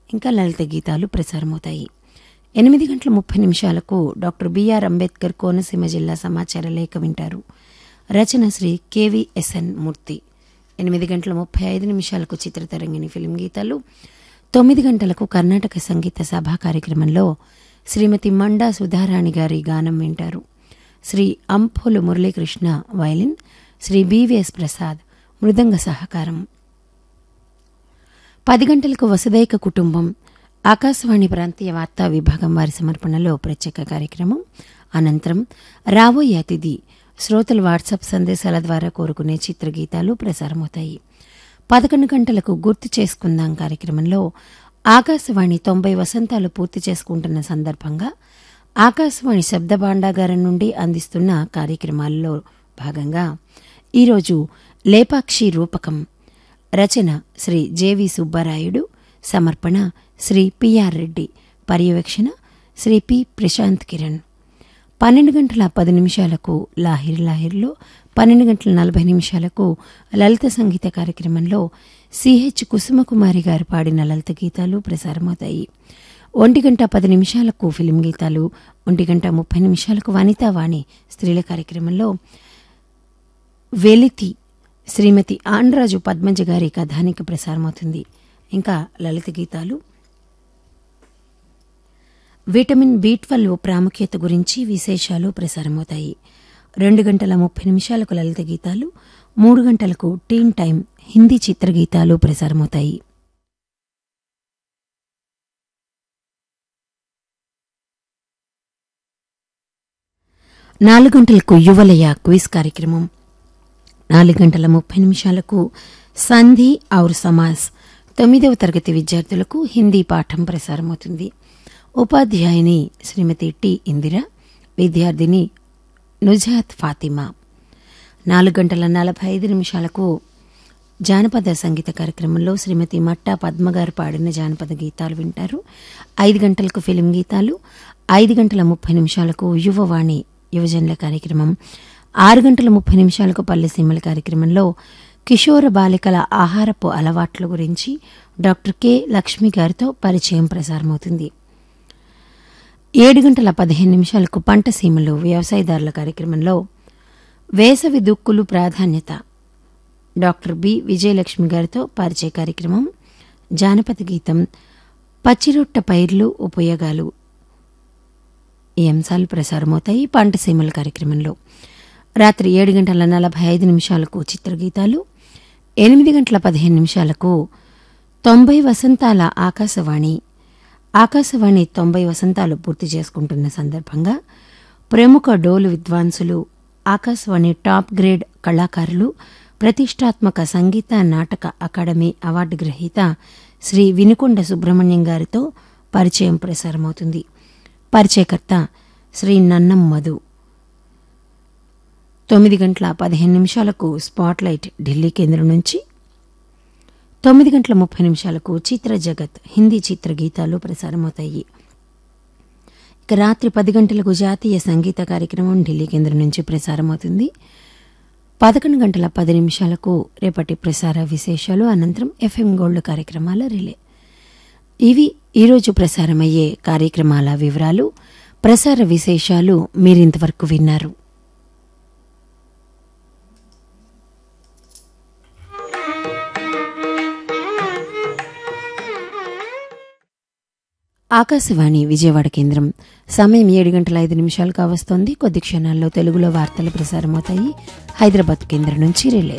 ఇంకా లలిత గీతాలు ప్రసారమవుతాయి ఎనిమిది గంటల ముప్పై నిమిషాలకు డాక్టర్ బిఆర్ అంబేద్కర్ కోనసీమ జిల్లా సమాచార లేఖ వింటారు రచన శ్రీ కెవిఎస్ఎన్ మూర్తి ఎనిమిది గంటల ముప్పై ఐదు నిమిషాలకు చిత్రతరంగిణి ఫిలిం గీతాలు తొమ్మిది గంటలకు కర్ణాటక సంగీత సభా కార్యక్రమంలో శ్రీమతి మండా సుధారాణి గారి గానం వింటారు శ్రీ అంపోలు మురళీకృష్ణ వయలిన్ శ్రీ బివిఎస్ ప్రసాద్ మృదంగ సహకారం పది గంటలకు వసుదైక కుటుంబం ఆకాశవాణి ప్రాంతీయ వార్తా విభాగం వారి సమర్పణలో ప్రత్యేక కార్యక్రమం అనంతరం రాబోయే అతిథి శ్రోతలు వాట్సాప్ సందేశాల ద్వారా కోరుకునే చిత్రగీతాలు ప్రసారమవుతాయి పదకొండు గంటలకు గుర్తు చేసుకుందాం కార్యక్రమంలో ఆకాశవాణి తొంభై వసంతాలు పూర్తి చేసుకుంటున్న సందర్భంగా ఆకాశవాణి శబ్ద భాండాగారం నుండి అందిస్తున్న కార్యక్రమాల్లో భాగంగా ఈరోజు లేపాక్షి రూపకం రచన శ్రీ జేవి సుబ్బారాయుడు సమర్పణ శ్రీ పిఆర్ రెడ్డి పర్యవేక్షణ శ్రీ పి ప్రశాంత్ కిరణ్ పన్నెండు గంటల పది నిమిషాలకు లాహిర్ లాహిర్లో పన్నెండు గంటల నలభై నిమిషాలకు లలిత సంగీత కార్యక్రమంలో సిహెచ్ కుసుమకుమారి గారు పాడిన లలిత గీతాలు ప్రసారమవుతాయి ఒంటి గంట పది నిమిషాలకు ఫిలిం గీతాలు ఒంటి గంట ముప్పై నిమిషాలకు వనితావాణి స్త్రీల కార్యక్రమంలో వెలితి శ్రీమతి ఆండ్రాజు పద్మజ గారి కథానికి ప్రసారమవుతుంది ఇంకా లలిత గీతాలు విటమిన్ బి ట్వెల్వ్ ప్రాముఖ్యత గురించి విశేషాలు ప్రసారమవుతాయి రెండు గంటల ముప్పై నిమిషాలకు లలిత గీతాలు మూడు గంటలకు టీన్ టైం హిందీ చిత్రగీతాలు ప్రసారమవుతాయి నాలుగు గంటలకు యువలయ క్విజ్ కార్యక్రమం నాలుగు గంటల ముప్పై నిమిషాలకు సంధి ఔర్ సమాస్ తొమ్మిదవ తరగతి విద్యార్థులకు హిందీ పాఠం ప్రసారమవుతుంది ఉపాధ్యాయుని శ్రీమతి టి ఇందిర విద్యార్థిని నుజాత్ ఫాతిమా నాలుగు గంటల నలభై ఐదు నిమిషాలకు జానపద సంగీత కార్యక్రమంలో శ్రీమతి మట్టా పద్మగారు పాడిన జానపద గీతాలు వింటారు ఐదు గంటలకు ఫిలిం గీతాలు ఐదు గంటల ముప్పై నిమిషాలకు యువవాణి యువజనుల కార్యక్రమం ఆరు గంటల ముప్పై నిమిషాలకు పల్లెసీమల కార్యక్రమంలో కిషోర బాలికల ఆహారపు అలవాట్ల గురించి డాక్టర్ కె లక్ష్మి గారితో పరిచయం ప్రసారమవుతుంది ఏడు గంటల పదిహేను నిమిషాలకు పంట సీమలు వ్యవసాయదారుల కార్యక్రమంలో వేసవి దుక్కులు ప్రాధాన్యత డాక్టర్ బి విజయలక్ష్మి గారితో పరిచయ కార్యక్రమం జానపద గీతం పచ్చిరొట్ట పైర్లు ఉపయోగాలు ఈ అంశాలు ప్రసారమవుతాయి పంట సీమల కార్యక్రమంలో రాత్రి ఏడు గంటల నలభై ఐదు నిమిషాలకు చిత్రగీతాలు ఎనిమిది గంటల పదిహేను నిమిషాలకు తొంభై వసంతాల ఆకాశవాణి ఆకాశవాణి తొంభై వసంతాలు పూర్తి చేసుకుంటున్న సందర్భంగా ప్రముఖ డోలు విద్వాంసులు ఆకాశవాణి టాప్ గ్రేడ్ కళాకారులు ప్రతిష్టాత్మక సంగీత నాటక అకాడమీ అవార్డు గ్రహీత శ్రీ వినుకొండ సుబ్రహ్మణ్యం గారితో పరిచయం ప్రసారమవుతుంది పరిచయకర్త శ్రీ నన్నం మధు తొమ్మిది గంటల పదిహేను నిమిషాలకు స్పాట్లైట్ ఢిల్లీ కేంద్రం నుంచి తొమ్మిది గంటల ముప్పై నిమిషాలకు చిత్ర జగత్ హిందీ చిత్ర గీతాలు ప్రసారమవుతాయి ఇక రాత్రి పది గంటలకు జాతీయ సంగీత కార్యక్రమం ఢిల్లీ కేంద్రం నుంచి ప్రసారమవుతుంది పదకొండు గంటల పది నిమిషాలకు రేపటి ప్రసార విశేషాలు అనంతరం ఎఫ్ఎం గోల్డ్ కార్యక్రమాల రిలే ఇవి ఈరోజు ప్రసారమయ్యే కార్యక్రమాల వివరాలు ప్రసార విశేషాలు మీరింతవరకు విన్నారు ఆకాశవాణి విజయవాడ కేంద్రం సమయం ఏడు గంటల ఐదు నిమిషాలు కావస్తోంది కొద్ది క్షణాల్లో తెలుగులో వార్తలు ప్రసారమవుతాయి హైదరాబాద్ కేంద్రం నుంచి రిలే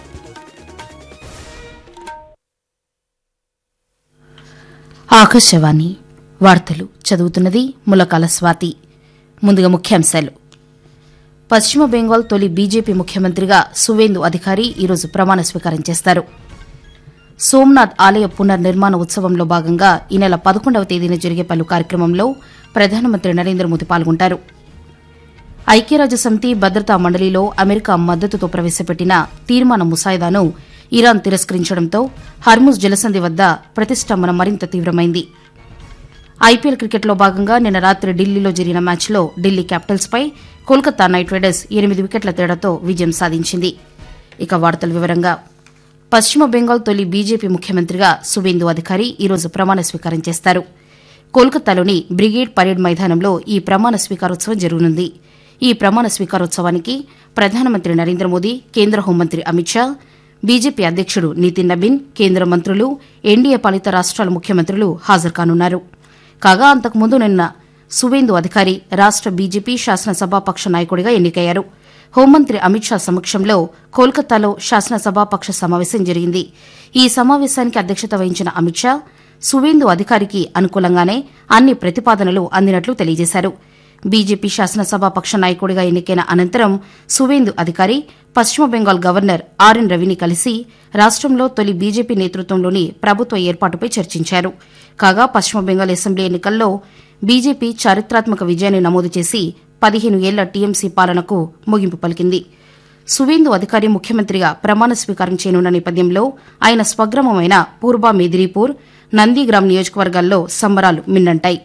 ఆకాశవాణి వార్తలు చదువుతున్నది ములకాల స్వాతి ముందుగా ముఖ్యాంశాలు పశ్చిమ బెంగాల్ తొలి బీజేపీ ముఖ్యమంత్రిగా సువేందు అధికారి ఈరోజు ప్రమాణ స్వీకారం చేస్తారు సోమనాథ్ ఆలయ పునర్నిర్మాణ ఉత్సవంలో భాగంగా ఈ నెల పదకొండవ తేదీన జరిగే పలు కార్యక్రమంలో ప్రధానమంత్రి నరేంద్ర మోదీ పాల్గొంటారు ఐక్యరాజ్య సమితి భద్రతా మండలిలో అమెరికా మద్దతుతో ప్రవేశపెట్టిన తీర్మాన ముసాయిదాను ఇరాన్ తిరస్కరించడంతో హర్ముజ్ జలసంధి వద్ద ప్రతిష్టంభన మరింత తీవ్రమైంది ఐపీఎల్ క్రికెట్లో భాగంగా నిన్న రాత్రి ఢిల్లీలో జరిగిన మ్యాచ్లో ఢిల్లీ క్యాపిటల్స్పై కోల్కతా నైట్ రైడర్స్ ఎనిమిది వికెట్ల తేడాతో విజయం సాధించింది ఇక వార్తల వివరంగా పశ్చిమ బెంగాల్ తొలి బీజేపీ ముఖ్యమంత్రిగా సువేందు అధికారి ఈరోజు ప్రమాణ స్వీకారం చేస్తారు కోల్కతాలోని బ్రిగేడ్ పరేడ్ మైదానంలో ఈ ప్రమాణ స్వీకారోత్సవం జరగనుంది ఈ ప్రమాణ స్వీకారోత్సవానికి ప్రధానమంత్రి నరేంద్ర మోదీ కేంద్ర హోంమంత్రి అమిత్ షా బీజేపీ అధ్యక్షుడు నితిన్ నబీన్ కేంద్ర మంత్రులు ఎన్డీఏ పాలిత రాష్ట్రాల ముఖ్యమంత్రులు హాజరు కానున్నారు కాగా అంతకుముందు నిన్న సువేందు అధికారి రాష్ట బీజేపీ శాసనసభాపక్ష నాయకుడిగా ఎన్నికయ్యారు హోంమంత్రి అమిత్ షా సమక్షంలో కోల్కతాలో శాసనసభాపక్ష సమావేశం జరిగింది ఈ సమావేశానికి అధ్యక్షత వహించిన అమిత్ షా సువేందు అధికారికి అనుకూలంగానే అన్ని ప్రతిపాదనలు అందినట్లు తెలియజేశారు బీజేపీ శాసనసభాపక్ష నాయకుడిగా ఎన్నికైన అనంతరం సువేందు అధికారి పశ్చిమ బెంగాల్ గవర్నర్ ఆర్ఎన్ రవిని కలిసి రాష్టంలో తొలి బీజేపీ నేతృత్వంలోని ప్రభుత్వ ఏర్పాటుపై చర్చించారు కాగా పశ్చిమ బెంగాల్ అసెంబ్లీ ఎన్నికల్లో బీజేపీ చారిత్రాత్మక విజయాన్ని నమోదు చేసి పదిహేను ఏళ్ల టీఎంసీ పాలనకు ముగింపు పలికింది సువేందు అధికారి ముఖ్యమంత్రిగా ప్రమాణ స్వీకారం చేయనున్న నేపథ్యంలో ఆయన స్వగ్రామమైన పూర్బా మేదిరీపూర్ నందిగ్రామ్ నియోజకవర్గాల్లో సంబరాలు మిన్నంటాయి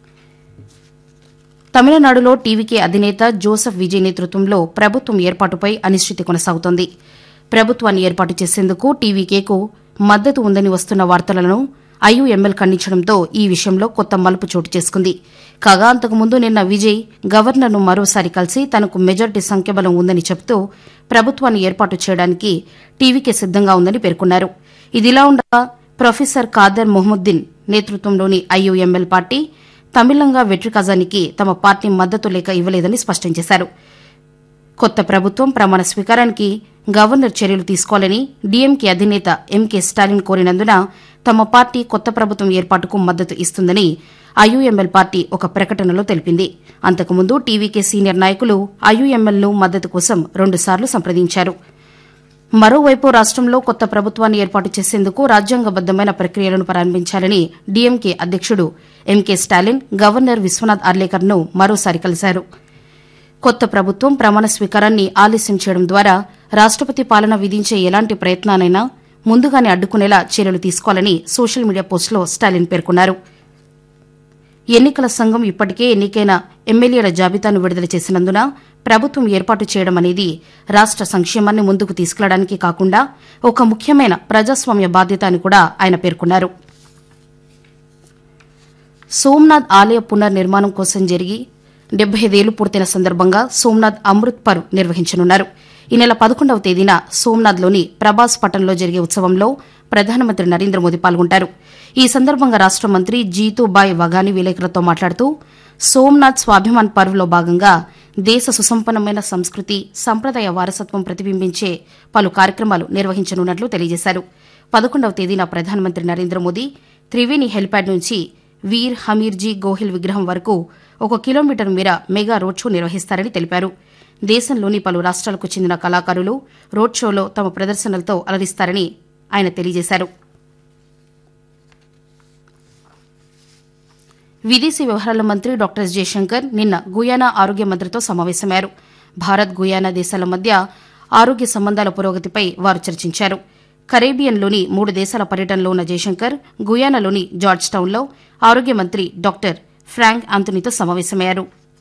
తమిళనాడులో టీవీకే అధినేత జోసెఫ్ విజయ్ నేతృత్వంలో ప్రభుత్వం ఏర్పాటుపై అనిశ్చితి కొనసాగుతోంది ప్రభుత్వాన్ని ఏర్పాటు చేసేందుకు టీవీకేకు మద్దతు ఉందని వస్తున్న వార్తలను ఐయుఎంఎల్ ఖండించడంతో ఈ విషయంలో కొత్త మలుపు చోటు చేసుకుంది కాగా అంతకుముందు నిన్న విజయ్ గవర్నర్ను మరోసారి కలిసి తనకు మెజార్టీ సంఖ్యాబలం ఉందని చెబుతూ ప్రభుత్వాన్ని ఏర్పాటు చేయడానికి టీవీకే సిద్దంగా ఉందని పేర్కొన్నారు ఇదిలా ఉండగా ప్రొఫెసర్ ఖాదర్ మొహముద్దీన్ నేతృత్వంలోని ఐయుఎంఎల్ పార్టీ తమిళంగా వెట్రి కజానికి తమ పార్టీ మద్దతు లేక ఇవ్వలేదని స్పష్టం చేశారు కొత్త ప్రభుత్వం ప్రమాణ స్వీకారానికి గవర్నర్ చర్యలు తీసుకోవాలని డీఎంకే అధినేత ఎంకే స్టాలిన్ కోరినందున తమ పార్టీ కొత్త ప్రభుత్వం ఏర్పాటుకు మద్దతు ఇస్తుందని ఐయుఎంఎల్ పార్టీ ఒక ప్రకటనలో తెలిపింది అంతకుముందు టీవీకే సీనియర్ నాయకులు ఐయుఎంఎల్ను మద్దతు కోసం రెండుసార్లు సంప్రదించారు మరోవైపు రాష్టంలో కొత్త ప్రభుత్వాన్ని ఏర్పాటు చేసేందుకు రాజ్యాంగబద్దమైన ప్రక్రియలను ప్రారంభించాలని డీఎంకే అధ్యక్షుడు ఎంకే స్టాలిన్ గవర్నర్ విశ్వనాథ్ అర్లేకర్ను మరోసారి కలిశారు కొత్త ప్రభుత్వం ప్రమాణ స్వీకారాన్ని ఆలస్యం చేయడం ద్వారా రాష్టపతి పాలన విధించే ఎలాంటి ప్రయత్నానైనా ముందుగానే అడ్డుకునేలా చర్యలు తీసుకోవాలని సోషల్ మీడియా పోస్టులో స్టాలిన్ పేర్కొన్నారు ఎన్నికల సంఘం ఇప్పటికే ఎన్నికైన ఎమ్మెల్యేల జాబితాను విడుదల చేసినందున ప్రభుత్వం ఏర్పాటు చేయడం అనేది రాష్ట సంక్షేమాన్ని ముందుకు తీసుకెళ్లడానికి కాకుండా ఒక ముఖ్యమైన ప్రజాస్వామ్య బాధ్యత అని కూడా ఆయన పేర్కొన్నారు సోమ్నాథ్ ఆలయ పునర్నిర్మాణం కోసం జరిగి డెబ్బై ఐదేళ్లు పూర్తయిన సందర్భంగా సోమ్నాథ్ అమృత్ పర్వ్ నిర్వహించనున్నారు ఈ నెల పదకొండవ తేదీన సోమ్నాథ్లోని ప్రభాస్ పట్టణంలో జరిగే ఉత్సవంలో ప్రధానమంత్రి నరేంద్ర మోదీ పాల్గొంటారు ఈ సందర్భంగా రాష్ట మంత్రి జీతూబాయ్ వగాని విలేకరులతో మాట్లాడుతూ సోమ్నాథ్ స్వాభిమాన్ పర్వ్లో భాగంగా దేశ సుసంపన్నమైన సంస్కృతి సంప్రదాయ వారసత్వం ప్రతిబింబించే పలు కార్యక్రమాలు నిర్వహించనున్నట్లు తెలియజేశారు పదకొండవ తేదీన ప్రధానమంత్రి నరేంద్ర మోదీ త్రివేణి హెలిప్యాడ్ నుంచి వీర్ హమీర్జీ గోహిల్ విగ్రహం వరకు ఒక కిలోమీటర్ మేర మెగా రోడ్ షో నిర్వహిస్తారని తెలిపారు దేశంలోని పలు రాష్ట్రాలకు చెందిన కళాకారులు రోడ్ షోలో తమ ప్రదర్శనలతో అలరిస్తారని ఆయన తెలియజేశారు విదేశీ వ్యవహారాల మంత్రి డాక్టర్ ఎస్ జయశంకర్ నిన్న గుయానా ఆరోగ్య మంత్రితో సమావేశమయ్యారు భారత్ గుయానా దేశాల మధ్య ఆరోగ్య సంబంధాల పురోగతిపై వారు చర్చించారు కరేబియన్లోని మూడు దేశాల పర్యటనలో ఉన్న జయశంకర్ గుయానాలోని జార్జ్ టౌన్లో ఆరోగ్య మంత్రి డాక్టర్ ఫ్రాంక్ ఆంథనీతో సమావేశమయ్యారు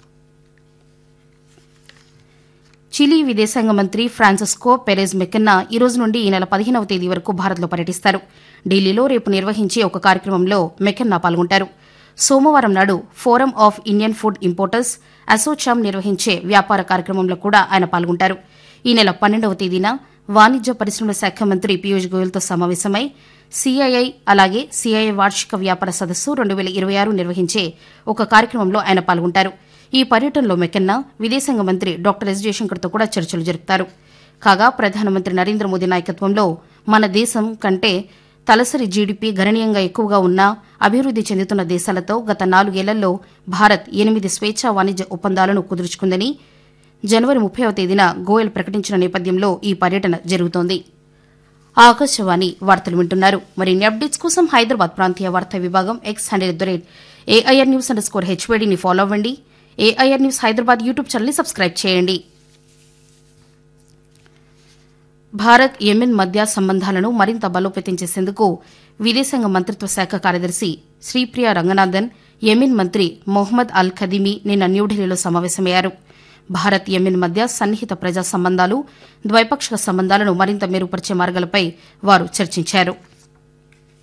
చిలీ విదేశాంగ మంత్రి ఫ్రాన్సిస్కో పెరెజ్ మెకెన్నా ఈ రోజు నుండి ఈ నెల పదిహేనవ తేదీ వరకు భారత్లో పర్యటిస్తారు ఢిల్లీలో రేపు నిర్వహించే ఒక కార్యక్రమంలో మెకెన్నా పాల్గొంటారు సోమవారం నాడు forum of Indian food importers ASSOCHAM నిర్వహించే వ్యాపార కార్యక్రమంలో కూడా ఆయన పాల్గొంటారు ఈ నెల పన్నెండవ తేదీన వాణిజ్య పరిశ్రమల శాఖ మంత్రి పీయూష్ గోయల్తో సమావేశమై సీఐఐ అలాగే సీఐఐ వార్షిక వ్యాపార సదస్సు రెండు వేల ఇరవై ఆరు నిర్వహించే ఒక కార్యక్రమంలో ఆయన పాల్గొంటారు ఈ పర్యటనలో మెకెన్నా విదేశాంగ మంత్రి డాక్టర్ ఎస్ జయశంకర్తో కూడా చర్చలు జరుపుతారు కాగా ప్రధానమంత్రి నరేంద్ర మోదీ నాయకత్వంలో మన దేశం కంటే తలసరి జీడీపీ గణనీయంగా ఎక్కువగా ఉన్న అభివృద్ది చెందుతున్న దేశాలతో గత నాలుగేళ్లలో భారత్ ఎనిమిది స్వేచ్ఛా వాణిజ్య ఒప్పందాలను కుదుర్చుకుందని జనవరి ముప్పైవ తేదీన గోయల్ ప్రకటించిన నేపథ్యంలో ఈ పర్యటన జరుగుతోంది ఆకాశవాణి వార్తలు వింటున్నారు మరిన్ని అప్డేట్స్ కోసం హైదరాబాద్ ప్రాంతీయ వార్తా విభాగం X handle at the rate AIR news underscore స్కోర్ హెచ్వేడీని ఫాలో అవ్వండి ఏఐఆర్ న్యూస్ హైదరాబాద్ యూట్యూబ్ ఛానల్ని సబ్స్క్రైబ్ చేయండి భారత్ యెమెన్ మధ్య సంబంధాలను మరింత బలోపేతం చేసేందుకు విదేశాంగ మంత్రిత్వ శాఖ కార్యదర్శి శ్రీప్రియ రంగనాథన్ యెమెన్ మంత్రి మొహమ్మద్ అల్ ఖదీమీ నిన్న న్యూఢిల్లీలో సమావేశమయ్యారు భారత్ యెమెన్ మధ్య సన్నిహిత ప్రజా సంబంధాలు ద్వైపాక్షిక సంబంధాలను మరింత మెరుగుపరిచే మార్గాలపై వారు చర్చించారు